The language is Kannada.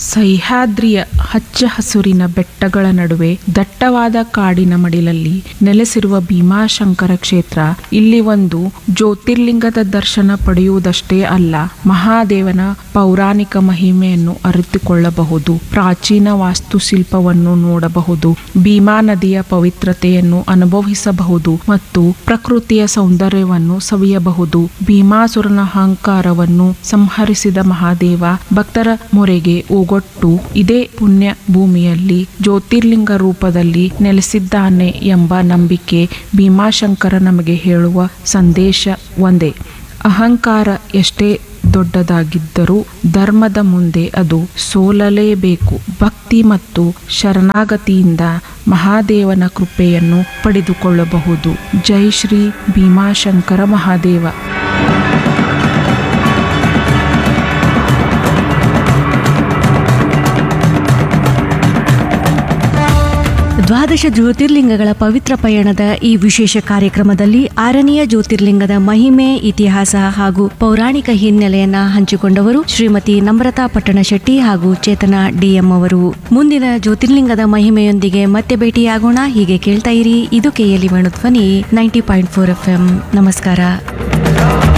ಸಹ್ಯಾದ್ರಿಯ ಹಚ್ಚ ಹಸುರಿನ ಬೆಟ್ಟಗಳ ನಡುವೆ ದಟ್ಟವಾದ ಕಾಡಿನ ಮಡಿಲಲ್ಲಿ ನೆಲೆಸಿರುವ ಭೀಮಾಶಂಕರ ಕ್ಷೇತ್ರ ಇಲ್ಲಿ ಒಂದು ಜ್ಯೋತಿರ್ಲಿಂಗದ ದರ್ಶನ ಪಡೆಯುವುದಷ್ಟೇ ಅಲ್ಲ ಮಹಾದೇವನ ಪೌರಾಣಿಕ ಮಹಿಮೆಯನ್ನು ಅರಿತುಕೊಳ್ಳಬಹುದು ಪ್ರಾಚೀನ ವಾಸ್ತುಶಿಲ್ಪವನ್ನು ನೋಡಬಹುದು ಭೀಮಾ ನದಿಯ ಪವಿತ್ರತೆಯನ್ನು ಅನುಭವಿಸಬಹುದು ಮತ್ತು ಪ್ರಕೃತಿಯ ಸೌಂದರ್ಯವನ್ನು ಸವಿಯಬಹುದು ಭೀಮಾಸುರನ ಅಹಂಕಾರವನ್ನು ಸಂಹರಿಸಿದ ಮಹಾದೇವ ಭಕ್ತರ ಮೊರೆಗೆ ಓಗೊಟ್ಟು ಇದೇ ಪುಣ್ಯ ಭೂಮಿಯಲ್ಲಿ ಜ್ಯೋತಿರ್ಲಿಂಗ ರೂಪದಲ್ಲಿ ನೆಲೆಸಿದ್ದಾನೆ ಎಂಬ ನಂಬಿಕೆ ಭೀಮಾಶಂಕರ ನಮಗೆ ಹೇಳುವ ಸಂದೇಶ ಒಂದೇ ಅಹಂಕಾರ ಎಷ್ಟೇ ದೊಡ್ಡದಾಗಿದ್ದರೂ ಧರ್ಮದ ಮುಂದೆ ಅದು ಸೋಲಲೇಬೇಕು ಭಕ್ತಿ ಮತ್ತು ಶರಣಾಗತಿಯಿಂದ ಮಹಾದೇವನ ಕೃಪೆಯನ್ನು ಪಡೆದುಕೊಳ್ಳಬಹುದು ಜೈ ಶ್ರೀ ಭೀಮಾಶಂಕರ ಮಹಾದೇವ ದ್ವಾದಶ ಜ್ಯೋತಿರ್ಲಿಂಗಗಳ ಪವಿತ್ರ ಪಯಣದ ಈ ವಿಶೇಷ ಕಾರ್ಯಕ್ರಮದಲ್ಲಿ ಆರನೆಯ ಜ್ಯೋತಿರ್ಲಿಂಗದ ಮಹಿಮೆ ಇತಿಹಾಸ ಹಾಗೂ ಪೌರಾಣಿಕ ಹಿನ್ನೆಲೆಯನ್ನ ಹಂಚಿಕೊಂಡವರು ಶ್ರೀಮತಿ ನಮ್ರತಾ ಪಟ್ಟಣಶೆಟ್ಟಿ ಹಾಗೂ ಚೇತನ ಡಿಎಂ ಅವರು ಮುಂದಿನ ಜ್ಯೋತಿರ್ಲಿಂಗದ ಮಹಿಮೆಯೊಂದಿಗೆ ಮತ್ತೆ ಭೇಟಿಯಾಗೋಣ ಹೀಗೆ ಕೇಳ್ತಾ ಇರಿ ಇದು ಕೆಎಲಿ Venudhwani ninety point four F ನಮಸ್ಕಾರ